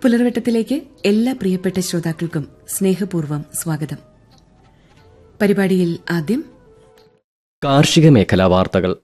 പുലർവെട്ടത്തിലേക്ക് എല്ലാ പ്രിയപ്പെട്ട ശ്രോതാക്കൾക്കും സ്നേഹപൂർവ്വം സ്വാഗതം പരിപാടിയിൽ ആദ്യം കാർഷിക മേഖലാ വാർത്തകൾ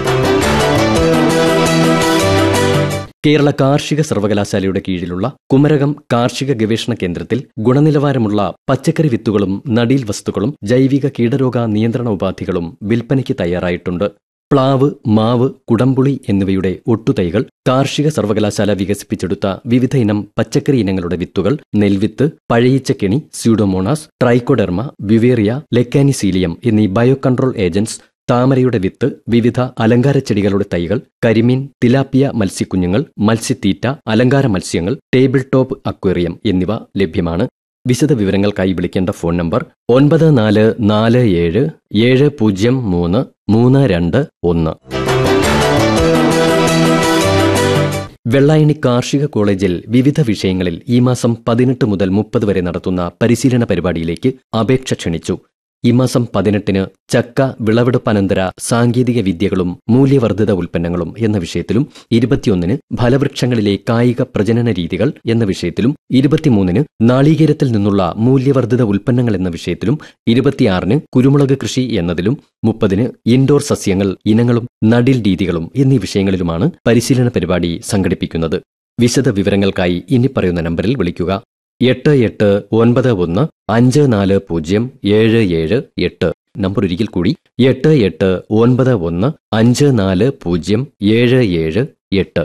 കേരള കാർഷിക സർവകലാശാലയുടെ കീഴിലുള്ള കുമരകം കാർഷിക ഗവേഷണ കേന്ദ്രത്തിൽ ഗുണനിലവാരമുള്ള പച്ചക്കറി വിത്തുകളും നടീൽ വസ്തുക്കളും ജൈവിക കീടരോഗ നിയന്ത്രണ ഉപാധികളും വിൽപ്പനയ്ക്ക് തയ്യാറായിട്ടുണ്ട് പ്ലാവ് മാവ് കുടംപുളി എന്നിവയുടെ ഒട്ടുതൈകൾ കാർഷിക സർവകലാശാല വികസിപ്പിച്ചെടുത്ത വിവിധ ഇനം പച്ചക്കറി ഇനങ്ങളുടെ വിത്തുകൾ നെൽവിത്ത് പഴയിച്ചക്കെണി സ്യൂഡോമോണാസ് ട്രൈക്കോഡെർമ വിവേറിയ ലെക്കാനിസീലിയം എന്നീ ബയോ കൺട്രോൾ ഏജന്റ്സ് താമരയുടെ വിത്ത് വിവിധ അലങ്കാര ചെടികളുടെ തൈകൾ കരിമീൻ തിലാപ്പിയ മത്സ്യക്കുഞ്ഞുങ്ങൾ മത്സ്യത്തീറ്റ അലങ്കാര മത്സ്യങ്ങൾ ടേബിൾ ടോപ്പ് അക്വേറിയം എന്നിവ ലഭ്യമാണ് വിശദ വിവരങ്ങൾക്കായി വിളിക്കേണ്ട ഫോൺ നമ്പർ ഒൻപത് നാല് നാല് ഏഴ് ഏഴ് പൂജ്യം മൂന്ന് മൂന്ന് രണ്ട് ഒന്ന് വെള്ളായണി കാർഷിക കോളേജിൽ വിവിധ വിഷയങ്ങളിൽ ഈ മാസം പതിനെട്ട് മുതൽ മുപ്പത് വരെ നടത്തുന്ന പരിശീലന പരിപാടിയിലേക്ക് അപേക്ഷ ക്ഷണിച്ചു ഈ മാസം പതിനെട്ടിന് ചക്ക വിളവെടുപ്പനന്തര സാങ്കേതിക വിദ്യകളും മൂല്യവർദ്ധിത ഉൽപ്പന്നങ്ങളും എന്ന വിഷയത്തിലും ഇരുപത്തിയൊന്നിന് ഫലവൃക്ഷങ്ങളിലെ കായിക പ്രജനന രീതികൾ എന്ന വിഷയത്തിലും ഇരുപത്തിമൂന്നിന് നാളികേരത്തിൽ നിന്നുള്ള മൂല്യവർദ്ധിത ഉൽപ്പന്നങ്ങൾ എന്ന വിഷയത്തിലും ഇരുപത്തിയാറിന് കുരുമുളക് കൃഷി എന്നതിലും മുപ്പതിന് ഇൻഡോർ സസ്യങ്ങൾ ഇനങ്ങളും നടീൽ രീതികളും എന്നീ വിഷയങ്ങളിലുമാണ് പരിശീലന പരിപാടി സംഘടിപ്പിക്കുന്നത് വിശദ വിവരങ്ങൾക്കായി ഇനി പറയുന്ന നമ്പറിൽ വിളിക്കുക എട്ട് എട്ട് ഒൻപത് ഒന്ന് അഞ്ച് നാല് പൂജ്യം ഏഴ് ഏഴ് എട്ട് നമ്പർ ഒരിക്കൽ കൂടി എട്ട് എട്ട് ഒൻപത് ഒന്ന് അഞ്ച് നാല് പൂജ്യം ഏഴ് ഏഴ് എട്ട്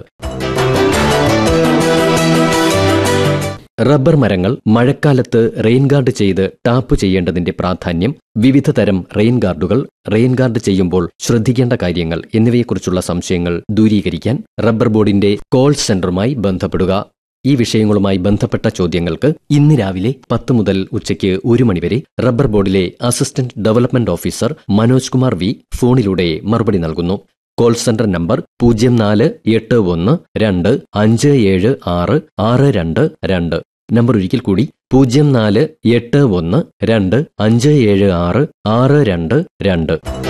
റബ്ബർ മരങ്ങൾ മഴക്കാലത്ത് റെയിൻ ഗാർഡ് ചെയ്ത് ടാപ്പ് ചെയ്യേണ്ടതിന്റെ പ്രാധാന്യം വിവിധ തരം റെയിൻ ഗാർഡുകൾ റെയിൻ ഗാർഡ് ചെയ്യുമ്പോൾ ശ്രദ്ധിക്കേണ്ട കാര്യങ്ങൾ എന്നിവയെക്കുറിച്ചുള്ള സംശയങ്ങൾ ദൂരീകരിക്കാൻ റബ്ബർ ബോർഡിന്റെ കോൾ സെന്ററുമായി ബന്ധപ്പെടുക ഈ വിഷയങ്ങളുമായി ബന്ധപ്പെട്ട ചോദ്യങ്ങൾക്ക് ഇന്ന് രാവിലെ പത്ത് മുതൽ ഉച്ചയ്ക്ക് ഒരു മണിവരെ റബ്ബർ ബോർഡിലെ assistant development officer Manoj Kumar V ഫോണിലൂടെ മറുപടി നൽകുന്നു കോൾ സെന്റർ നമ്പർ പൂജ്യം നാല് എട്ട് ഒന്ന് രണ്ട് അഞ്ച് ഏഴ് ആറ് ആറ് രണ്ട് രണ്ട് നമ്പർ ഒരിക്കൽ കൂടി പൂജ്യം നാല് എട്ട് ഒന്ന് രണ്ട് അഞ്ച് ഏഴ് ആറ് ആറ് രണ്ട് രണ്ട്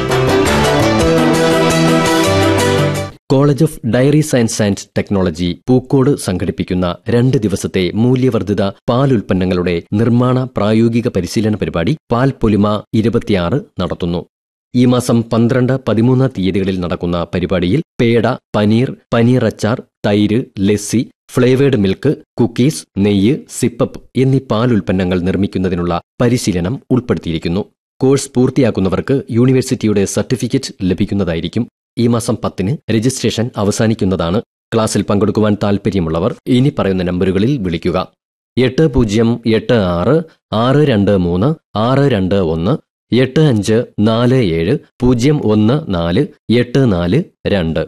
college of dairy science and technology Pookode സംഘടിപ്പിക്കുന്ന രണ്ട് ദിവസത്തെ മൂല്യവർദ്ധിത പാൽ ഉൽപ്പന്നങ്ങളുടെ നിർമ്മാണ പ്രായോഗിക പരിശീലന പരിപാടി പാൽ പൊലിമ ഇരുപത്തിയാറ് നടത്തുന്നു ഈ മാസം പന്ത്രണ്ട് പതിമൂന്ന് തീയതികളിൽ നടക്കുന്ന പരിപാടിയിൽ പേട പനീർ പനീർ അച്ചാർ തൈര് ലസ്സി ഫ്ലേവേഡ് മിൽക്ക് കുക്കീസ് നെയ്യ് സിപ്പപ്പ് എന്നീ പാൽ ഉൽപ്പന്നങ്ങൾ നിർമ്മിക്കുന്നതിനുള്ള പരിശീലനം ഉൾപ്പെടുത്തിയിരിക്കുന്നു കോഴ്സ് പൂർത്തിയാക്കുന്നവർക്ക് യൂണിവേഴ്സിറ്റിയുടെ സർട്ടിഫിക്കറ്റ് ലഭിക്കുന്നതായിരിക്കും ഈ മാസം പത്തിന് രജിസ്ട്രേഷൻ അവസാനിക്കുന്നതാണ് ക്ലാസ്സിൽ പങ്കെടുക്കുവാൻ താൽപ്പര്യമുള്ളവർ ഇനി പറയുന്ന നമ്പറുകളിൽ വിളിക്കുക എട്ട് പൂജ്യം എട്ട് ആറ് ആറ് രണ്ട് മൂന്ന് ആറ് രണ്ട് ഒന്ന് എട്ട് അഞ്ച് നാല് ഏഴ് പൂജ്യം ഒന്ന് നാല് എട്ട് നാല് രണ്ട്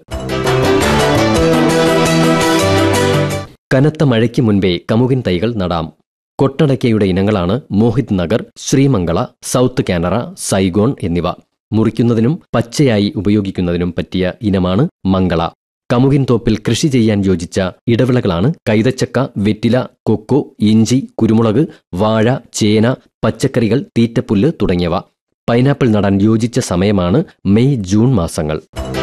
കനത്ത മഴയ്ക്ക് മുൻപേ കമുകിൻ തൈകൾ നടാം കൊട്ടടയ്ക്കയുടെ ഇനങ്ങളാണ് മോഹിത് നഗർ ശ്രീമംഗള സൗത്ത് കാനറ സൈഗോൺ എന്നിവ മുറിക്കുന്നതിനും പച്ചയായി ഉപയോഗിക്കുന്നതിനും പറ്റിയ ഇനമാണ് മംഗള കമുകിൻ തോപ്പിൽ കൃഷി ചെയ്യാൻ യോജിച്ച ഇടവിളകളാണ് കൈതച്ചക്ക വെറ്റില കൊക്കോ ഇഞ്ചി കുരുമുളക് വാഴ ചേന പച്ചക്കറികൾ തീറ്റപ്പുല്ല് തുടങ്ങിയവ പൈനാപ്പിൾ നടാൻ യോജിച്ച സമയമാണ് മെയ് ജൂൺ മാസങ്ങൾ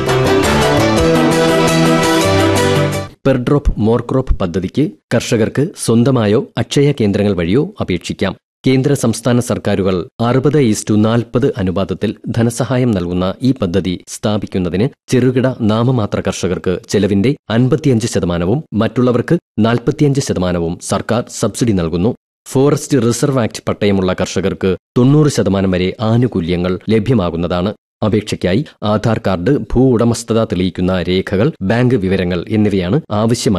പെർഡ്രോപ്പ് മോർക്രോപ്പ് പദ്ധതിക്ക് കർഷകർക്ക് സ്വന്തമായോ അക്ഷയ കേന്ദ്രങ്ങൾ വഴിയോ അപേക്ഷിക്കാം കേന്ദ്ര സംസ്ഥാന സർക്കാരുകൾ അറുപത് ഈസ്റ്റു നാൽപ്പത് അനുപാതത്തിൽ ധനസഹായം നൽകുന്ന ഈ പദ്ധതി സ്ഥാപിക്കുന്നതിന് ചെറുകിട നാമമാത്ര കർഷകർക്ക് ചെലവിന്റെ അൻപത്തിയഞ്ച് ശതമാനവും മറ്റുള്ളവർക്ക് നാൽപ്പത്തിയഞ്ച് ശതമാനവും സർക്കാർ സബ്സിഡി നൽകുന്നു ഫോറസ്റ്റ് റിസർവ് ആക്ട് പട്ടയമുള്ള കർഷകർക്ക് തൊണ്ണൂറ് ശതമാനം വരെ ആനുകൂല്യങ്ങൾ ലഭ്യമാകുന്നതാണ് അപേക്ഷയ്ക്കായി ആധാർ കാർഡ് ഭൂ ഉടമസ്ഥത തെളിയിക്കുന്ന രേഖകൾ ബാങ്ക് വിവരങ്ങൾ എന്നിവയാണ് ആവശ്യമായ